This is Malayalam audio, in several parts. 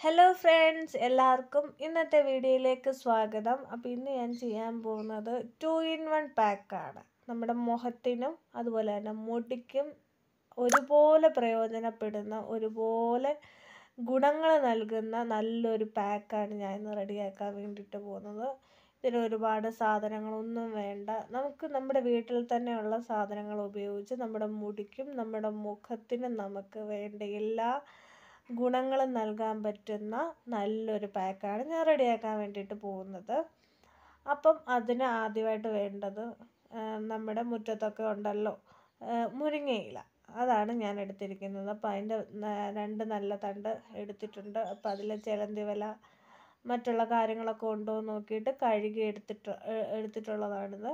ഹലോ ഫ്രണ്ട്സ് എല്ലാവർക്കും ഇന്നത്തെ വീഡിയോയിലേക്ക് സ്വാഗതം അപ്പോൾ ഇന്ന് ഞാൻ ചെയ്യാൻ പോകുന്നത് ടു ഇൻ വൺ പാക്കാണ് നമ്മുടെ മുഖത്തിനും അതുപോലെ തന്നെ മുടിക്കും ഒരുപോലെ പ്രയോജനപ്പെടുന്ന ഒരുപോലെ ഗുണങ്ങൾ നൽകുന്ന നല്ലൊരു പാക്കാണ് ഞാൻ ഇന്ന് റെഡിയാക്കാൻ വേണ്ടിയിട്ട് പോകുന്നത് ഇതിന് ഒരുപാട് സാധനങ്ങളൊന്നും വേണ്ട നമുക്ക് നമ്മുടെ വീട്ടിൽ തന്നെയുള്ള സാധനങ്ങൾ ഉപയോഗിച്ച് നമ്മുടെ മുടിക്കും നമ്മുടെ മുഖത്തിനും നമുക്ക് വേണ്ട എല്ലാ ഗുണങ്ങളും നൽകാൻ പറ്റുന്ന നല്ലൊരു പാക്കാണ് ഞാൻ റെഡിയാക്കാൻ വേണ്ടിയിട്ട് പോകുന്നത് അപ്പം അതിന് ആദ്യമായിട്ട് വേണ്ടത് നമ്മുടെ മുറ്റത്തൊക്കെ ഉണ്ടല്ലോ മുരിങ്ങയില അതാണ് ഞാൻ എടുത്തിരിക്കുന്നത് അപ്പോൾ അതിൻ്റെ രണ്ട് നല്ല തണ്ട് എടുത്തിട്ടുണ്ട് അപ്പോൾ അതിൽ ചിലന്തി വില മറ്റുള്ള കാര്യങ്ങളൊക്കെ ഉണ്ടോ എന്ന് നോക്കിയിട്ട് കഴുകി എടുത്തിട്ട് എടുത്തിട്ടുള്ളതാണിത്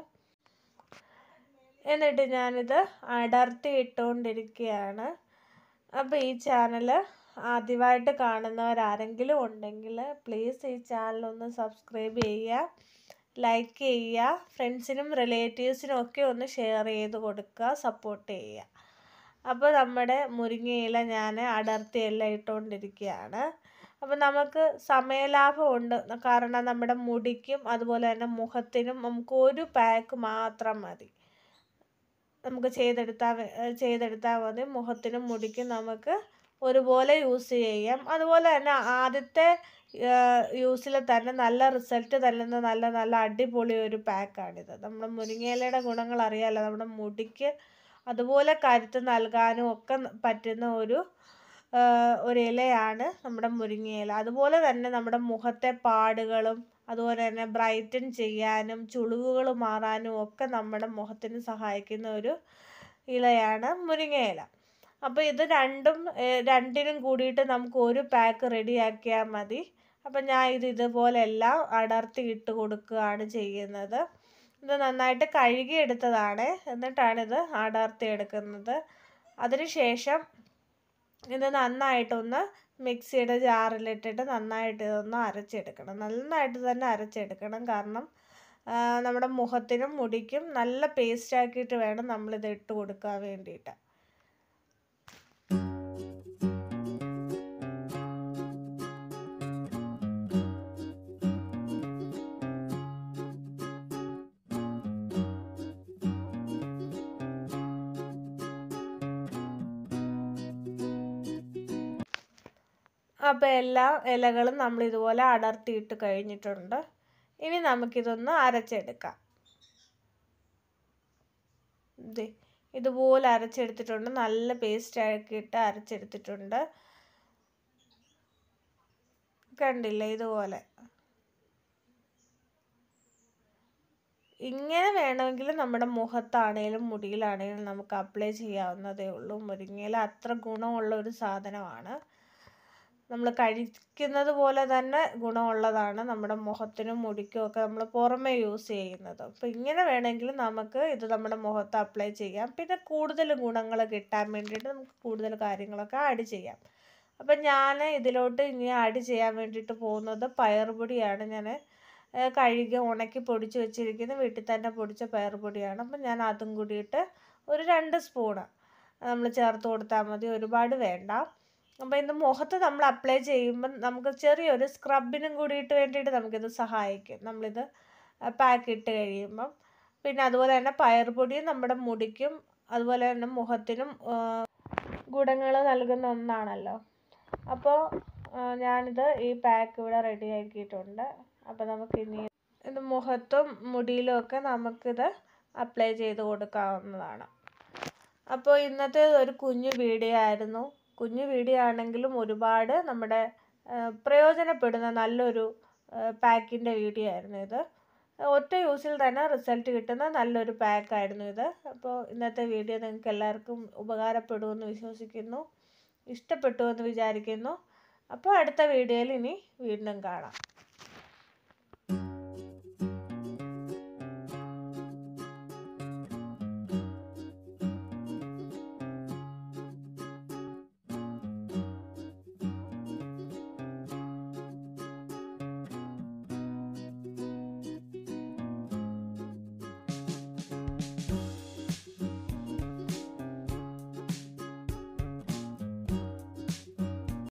എന്നിട്ട് ഞാനിത് അടർത്തി ഇട്ടുകൊണ്ടിരിക്കുകയാണ് അപ്പോൾ ഈ ചാനൽ ആദ്യമായിട്ട് കാണുന്നവരാരെങ്കിലും ഉണ്ടെങ്കിൽ പ്ലീസ് ഈ ചാനൽ ഒന്ന് സബ്സ്ക്രൈബ് ചെയ്യുക ലൈക്ക് ചെയ്യുക ഫ്രണ്ട്സിനും റിലേറ്റീവ്സിനും ഒക്കെ ഒന്ന് ഷെയർ ചെയ്ത് കൊടുക്കുക സപ്പോർട്ട് ചെയ്യുക അപ്പോൾ നമ്മുടെ മുരിങ്ങയില ഞാൻ അടർത്തിയെല്ലാം ഇട്ടുകൊണ്ടിരിക്കുകയാണ് അപ്പോൾ നമുക്ക് സമയലാഭമുണ്ട് കാരണം നമ്മുടെ മുടിക്കും അതുപോലെ തന്നെ മുഖത്തിനും നമുക്ക് ഒരു പാക്ക് മാത്രം മതി നമുക്ക് ചെയ്തെടുത്താൽ ചെയ്തെടുത്താൽ മതി മുഖത്തിനും മുടിക്കും നമുക്ക് ഒരുപോലെ യൂസ് ചെയ്യാം അതുപോലെ തന്നെ ആദ്യത്തെ യൂസിൽ തന്നെ നല്ല റിസൾട്ട് തരുന്ന നല്ല നല്ല അടിപൊളി ഒരു പാക്കാണിത് നമ്മുടെ മുരിങ്ങയിലയുടെ ഗുണങ്ങൾ അറിയാമല്ലോ നമ്മുടെ മുടിക്ക് അതുപോലെ കരുത്ത് നൽകാനും ഒക്കെ പറ്റുന്ന ഒരു ഒരു ഇലയാണ് നമ്മുടെ മുരിങ്ങയില അതുപോലെ തന്നെ നമ്മുടെ മുഖത്തെ പാടുകളും അതുപോലെ തന്നെ ബ്രൈറ്റൻ ചെയ്യാനും ചുളിവുകൾ മാറാനും ഒക്കെ നമ്മുടെ മുഖത്തിന് സഹായിക്കുന്ന ഒരു ഇലയാണ് മുരിങ്ങയില അപ്പോൾ ഇത് രണ്ടും രണ്ടിനും കൂടിയിട്ട് നമുക്ക് ഒരു പാക്ക് റെഡിയാക്കിയാൽ മതി അപ്പം ഞാൻ ഇത് ഇതുപോലെ എല്ലാം അടർത്തി ഇട്ട് കൊടുക്കുകയാണ് ചെയ്യുന്നത് ഇത് നന്നായിട്ട് കഴുകിയെടുത്തതാണ് എന്നിട്ടാണിത് അടർത്തി എടുക്കുന്നത് അതിനുശേഷം ഇത് നന്നായിട്ടൊന്ന് മിക്സിയുടെ ജാറിലിട്ടിട്ട് നന്നായിട്ട് ഇതൊന്ന് അരച്ചെടുക്കണം നന്നായിട്ട് തന്നെ അരച്ചെടുക്കണം കാരണം നമ്മുടെ മുഖത്തിനും മുടിക്കും നല്ല പേസ്റ്റ് ആക്കിയിട്ട് വേണം നമ്മളിത് ഇട്ട് കൊടുക്കാൻ വേണ്ടിയിട്ട് അപ്പോൾ എല്ലാ ഇലകളും നമ്മൾ ഇതുപോലെ അടർത്തിയിട്ട് കഴിഞ്ഞിട്ടുണ്ട് ഇനി നമുക്കിതൊന്ന് അരച്ചെടുക്കാം ഇത് ഇതുപോലെ അരച്ചെടുത്തിട്ടുണ്ട് നല്ല പേസ്റ്റ് ആക്കിയിട്ട് അരച്ചെടുത്തിട്ടുണ്ട് കണ്ടില്ലേ ഇതുപോലെ ഇങ്ങനെ വേണമെങ്കിൽ നമ്മുടെ മുഖത്താണേലും മുടിയിലാണേലും നമുക്ക് അപ്ലൈ ചെയ്യാവുന്നതേ ഉള്ളൂ മുരിങ്ങയില അത്ര ഗുണമുള്ള ഒരു സാധനമാണ് നമ്മൾ കഴിക്കുന്നത് പോലെ തന്നെ ഗുണമുള്ളതാണ് നമ്മുടെ മുഖത്തിനും മുടിക്കും ഒക്കെ നമ്മൾ പുറമേ യൂസ് ചെയ്യുന്നത് അപ്പോൾ ഇങ്ങനെ വേണമെങ്കിൽ നമുക്ക് ഇത് നമ്മുടെ മുഖത്ത് അപ്ലൈ ചെയ്യാം പിന്നെ കൂടുതൽ ഗുണങ്ങൾ കിട്ടാൻ വേണ്ടിയിട്ട് നമുക്ക് കൂടുതൽ കാര്യങ്ങളൊക്കെ ആഡ് ചെയ്യാം അപ്പം ഞാൻ ഇതിലോട്ട് ഇനി ആഡ് ചെയ്യാൻ വേണ്ടിയിട്ട് പോകുന്നത് പയറുപൊടിയാണ് ഞാൻ കഴുകി ഉണക്കി പൊടിച്ച് വെച്ചിരിക്കുന്നത് വീട്ടിൽ തന്നെ പൊടിച്ച പയറുപൊടിയാണ് അപ്പം ഞാൻ അതും കൂടിയിട്ട് ഒരു രണ്ട് സ്പൂണ് നമ്മൾ ചേർത്ത് കൊടുത്താൽ മതി ഒരുപാട് വേണ്ട അപ്പോൾ ഇത് മുഖത്ത് നമ്മൾ അപ്ലൈ ചെയ്യുമ്പം നമുക്ക് ചെറിയൊരു സ്ക്രബിനും കൂടിയിട്ട് വേണ്ടിയിട്ട് നമുക്കിത് സഹായിക്കും നമ്മളിത് പാക്ക് ഇട്ട് കഴിയുമ്പം പിന്നെ അതുപോലെ തന്നെ പയറുപൊടിയും നമ്മുടെ മുടിക്കും അതുപോലെ തന്നെ മുഖത്തിനും ഗുണങ്ങൾ നൽകുന്ന ഒന്നാണല്ലോ അപ്പോൾ ഞാനിത് ഈ പാക്ക് ഇവിടെ റെഡി ആക്കിയിട്ടുണ്ട് അപ്പോൾ നമുക്കിനി ഇത് മുഖത്തും മുടിയിലും ഒക്കെ നമുക്കിത് അപ്ലൈ ചെയ്ത് കൊടുക്കാവുന്നതാണ് അപ്പോൾ ഇന്നത്തെ ഒരു കുഞ്ഞു വീഡിയോ ആയിരുന്നു കുഞ്ഞു വീഡിയോ ആണെങ്കിലും ഒരുപാട് നമ്മുടെ പ്രയോജനപ്പെടുന്ന നല്ലൊരു പാക്കിൻ്റെ വീഡിയോ ആയിരുന്നു ഇത് ഒറ്റ യൂസിൽ തന്നെ റിസൾട്ട് കിട്ടുന്ന നല്ലൊരു പാക്കായിരുന്നു ഇത് അപ്പോൾ ഇന്നത്തെ വീഡിയോ നിങ്ങൾക്ക് എല്ലാവർക്കും ഉപകാരപ്പെടുമെന്ന് വിശ്വസിക്കുന്നു ഇഷ്ടപ്പെട്ടു എന്ന് വിചാരിക്കുന്നു അപ്പോൾ അടുത്ത വീഡിയോയിൽ ഇനി വീണ്ടും കാണാം